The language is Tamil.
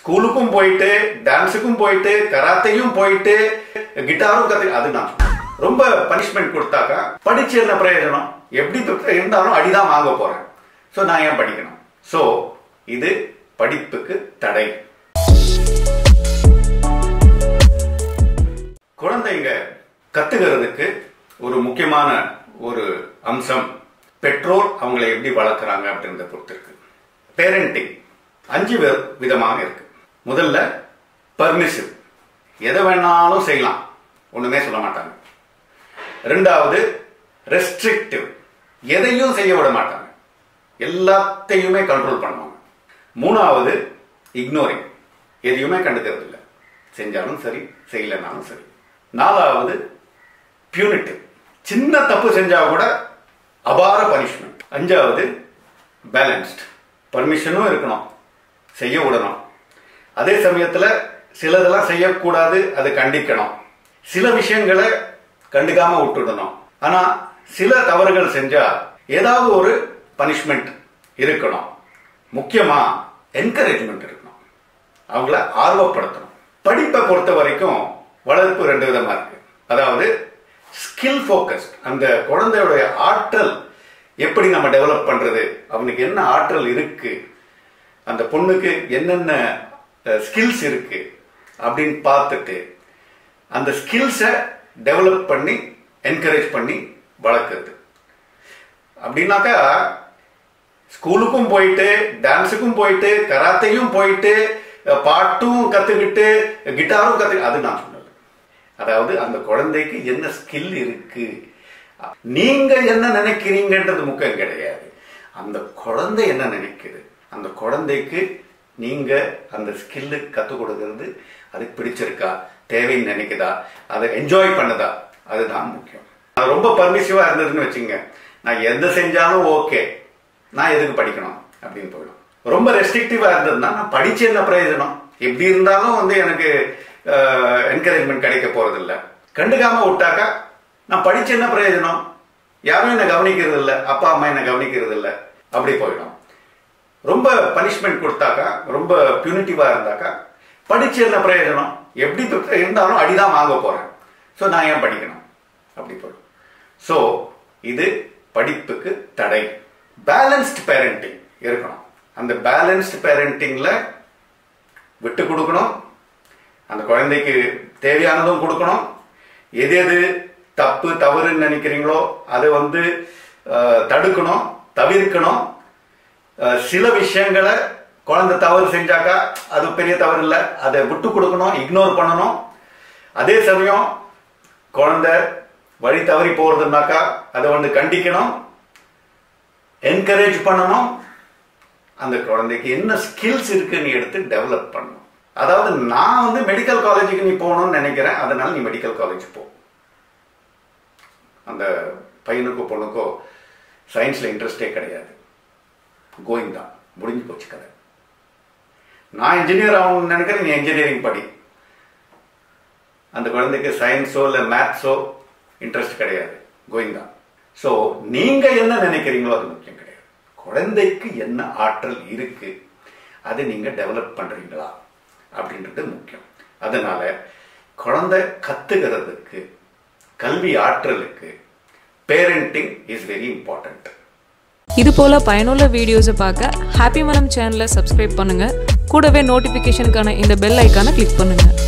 ஸ்கூலுக்கும் போயிட்டு டான்ஸுக்கும் போயிட்டு கராத்தையும் போயிட்டு கிட்டாரும் கத்து அது நான் சொல்றேன். ரொம்ப பனிஷ்மெண்ட் கொடுத்தாக்கா படிச்சு என்ன பிரயோஜனம் எப்படி இப்ப இருந்தாலும் அடிதான் வாங்க போறேன் ஸோ நான் ஏன் படிக்கணும் ஸோ இது படிப்புக்கு தடை குழந்தைங்க கத்துக்கிறதுக்கு ஒரு முக்கியமான ஒரு அம்சம் பெற்றோர் அவங்களை எப்படி வளர்க்குறாங்க அப்படின்றத பொறுத்து இருக்கு பேரண்டிங் அஞ்சு வி- விதமாக இருக்கு முதல்ல பர்மிசிவ் எதை வேணாலும் செய்யலாம் ஒண்ணுமே சொல்ல மாட்டாங்க ரெண்டாவது ரெஸ்ட்ரிக்டிவ் எதையும் செய்ய விட மாட்டாங்க எல்லாத்தையுமே கண்ட்ரோல் பண்ணுவாங்க மூணாவது இக்னோரிங் எதையுமே கண்டுக்கிறது இல்லை செஞ்சாலும் சரி செய்யலைனாலும் சரி நாலாவது பியூனிட்டிவ் சின்ன தப்பு செஞ்சா கூட அபார பனிஷ்மெண்ட் அஞ்சாவது பேலன்ஸ்ட் பர்மிஷனும் இருக்கணும் செய்ய விடணும் அதே சமயத்துல சிலதெல்லாம் செய்யக்கூடாது அதை கண்டிக்கணும் சில விஷயங்களை கண்டுக்காம விட்டுடணும் ஆனா சில தவறுகள் செஞ்சா ஏதாவது ஒரு பனிஷ்மெண்ட் இருக்கணும் முக்கியமா என்கரேஜ்மெண்ட் இருக்கணும் அவங்கள ஆர்வப்படுத்தணும் படிப்பை பொறுத்த வரைக்கும் வளர்ப்பு ரெண்டு விதமா இருக்கு அதாவது ஸ்கில் ஃபோக்கஸ்ட் அந்த குழந்தையுடைய ஆற்றல் எப்படி நம்ம டெவலப் பண்றது அவனுக்கு என்ன ஆற்றல் இருக்கு அந்த பொண்ணுக்கு என்னென்ன ஸ்கில்ஸ் இருக்கு அப்படின்னு பார்த்துட்டு அந்த ஸ்கில்ஸை டெவலப் பண்ணி என்கரேஜ் பண்ணி வளர்க்குறது அப்படின்னாக்கா ஸ்கூலுக்கும் போயிட்டு டான்ஸுக்கும் போயிட்டு கராத்தையும் போயிட்டு அஹ், பாட்டும் கத்துக்கிட்டு கிட்டாரும் கத்து அது நான் சொன்னது அதாவது அந்த குழந்தைக்கு என்ன ஸ்கில் இருக்கு நீங்க என்ன நினைக்கிறீங்கன்றது முக்கியம் கிடையாது அந்த குழந்தை என்ன நினைக்குது அந்த குழந்தைக்கு நீங்க அந்த ஸ்கில்லு கத்துக் கொடுக்கறது அதுக்கு பிடிச்சிருக்கா தேவைன்னு நினைக்குதா அதை என்ஜாய் பண்ணுதா அதுதான் முக்கியம் அது ரொம்ப பர்மிசிவா இருந்ததுன்னு வச்சுங்க நான் எந்த செஞ்சாலும் ஓகே நான் எதுக்கு படிக்கணும் அப்படின்னு போயிடும் ரொம்ப ரெஸ்ட்ரிக்டிவா இருந்ததுன்னா நான் படிச்சு என்ன பிரயோஜனம் எப்படி இருந்தாலும் வந்து எனக்கு என்கரேஜ்மெண்ட் கிடைக்க போறது இல்ல கண்டுக்காம விட்டாக்கா நான் படிச்சு என்ன பிரயோஜனம் யாரும் என்ன கவனிக்கிறது இல்ல அப்பா அம்மா என்ன கவனிக்கிறது இல்ல அப்படி போயிடும் ரொம்ப பனிஷ்மெண்ட் கொடுத்தாக்கா ரொம்ப பியூனிட்டிவா இருந்தாக்கா படிச்சு என்ன பிரயோஜனம் எப்படி இப்ப இருந்தாலும் அடிதான் வாங்க போறேன் ஸோ நான் ஏன் படிக்கணும் அப்படி போயிடும் ஸோ இது படிப்புக்கு தடை பேலன்ஸ்ட் பேரண்டிங் இருக்கணும் அந்த பேலன்ஸ்ட் பேரண்டிங்ல விட்டு கொடுக்கணும் அந்த குழந்தைக்கு தேவையானதும் கொடுக்கணும் எது எது தப்பு தவறுன்னு நினைக்கிறீங்களோ அதை வந்து அஹ், தடுக்கணும் தவிர்க்கணும் அஹ், சில விஷயங்களை குழந்தை தவறு செஞ்சாக்கா அது பெரிய தவறு இல்லை அதை விட்டு கொடுக்கணும் இக்னோர் பண்ணணும் அதே சமயம் குழந்தை வழி தவறி போறதுனாக்கா அதை வந்து கண்டிக்கணும் என்கரேஜ் பண்ணணும் அந்த குழந்தைக்கு என்ன ஸ்கில்ஸ் இருக்குன்னு எடுத்து டெவலப் பண்ணணும் அதாவது நான் வந்து மெடிக்கல் காலேஜுக்கு நீ போகணும்னு நினைக்கிறேன் அதனால நீ மெடிக்கல் காலேஜ் போ அந்த பையனுக்கோ பொண்ணுக்கோ சயின்ஸ்ல இன்ட்ரெஸ்டே கிடையாது கோயிங் தான் முடிஞ்சு போச்சு கதை நான் இன்ஜினியர் ஆகணும்னு நினைக்கிறேன் நீ இன்ஜினியரிங் படி அந்த குழந்தைக்கு சயின்ஸோ இல்லை மேத்ஸோ இன்ட்ரெஸ்ட் கிடையாது கோயிங் தான் ஸோ நீங்க என்ன நினைக்கிறீங்களோ அது முக்கியம் கிடையாது குழந்தைக்கு என்ன ஆற்றல் இருக்கு அதை நீங்க டெவலப் பண்றீங்களா அப்படின்றது முக்கியம் அதனால குழந்தை கத்துக்கிறதுக்கு கல்வி ஆற்றலுக்கு பேரண்டிங் இஸ் வெரி இம்பார்ட்டன்ட் இது போல பயனுள்ள வீடியோஸை பார்க்க ஹாப்பி மனம் சேனலை சப்ஸ்கிரைப் பண்ணுங்க கூடவே நோட்டிஃபிகேஷனுக்கான இந்த பெல் ஐக்கானை கிளிக் பண்ணுங்க